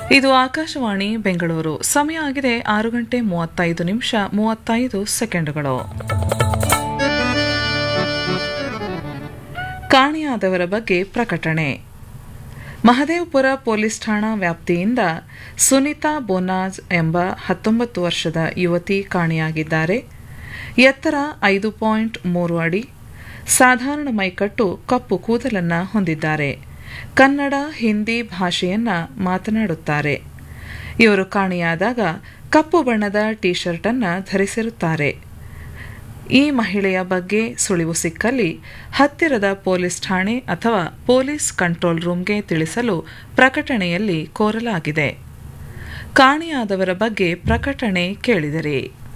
ಇದು ಆಕಾಶವಾಣಿ ಬೆಂಗಳೂರು ಸಮಯ ಆಗಿದೆ ಆರು ಗಂಟೆ ಮೂವತ್ತೈದು ನಿಮಿಷ ಮೂವತ್ತೈದು ಸೆಕೆಂಡುಗಳು ಕಾಣೆಯಾದವರ ಬಗ್ಗೆ ಪ್ರಕಟಣೆ ಮಹದೇವಪುರ ಪೊಲೀಸ್ ಠಾಣಾ ವ್ಯಾಪ್ತಿಯಿಂದ ಸುನಿತಾ ಬೋನಾಜ್ ಎಂಬ ಹತ್ತೊಂಬತ್ತು ವರ್ಷದ ಯುವತಿ ಕಾಣೆಯಾಗಿದ್ದಾರೆ ಎತ್ತರ ಐದು ಪಾಯಿಂಟ್ ಮೂರು ಅಡಿ ಸಾಧಾರಣ ಮೈಕಟ್ಟು ಕಪ್ಪು ಕೂದಲನ್ನ ಹೊಂದಿದ್ದಾರೆ ಕನ್ನಡ ಹಿಂದಿ ಭಾಷೆಯನ್ನ ಮಾತನಾಡುತ್ತಾರೆ ಇವರು ಕಾಣೆಯಾದಾಗ ಕಪ್ಪು ಬಣ್ಣದ ಟಿ ಶರ್ಟ್ ಅನ್ನ ಧರಿಸಿರುತ್ತಾರೆ ಈ ಮಹಿಳೆಯ ಬಗ್ಗೆ ಸುಳಿವು ಸಿಕ್ಕಲ್ಲಿ ಹತ್ತಿರದ ಪೊಲೀಸ್ ಠಾಣೆ ಅಥವಾ ಪೊಲೀಸ್ ಕಂಟ್ರೋಲ್ ರೂಮ್ಗೆ ತಿಳಿಸಲು ಪ್ರಕಟಣೆಯಲ್ಲಿ ಕೋರಲಾಗಿದೆ ಕಾಣೆಯಾದವರ ಬಗ್ಗೆ ಪ್ರಕಟಣೆ ಕೇಳಿದರೆ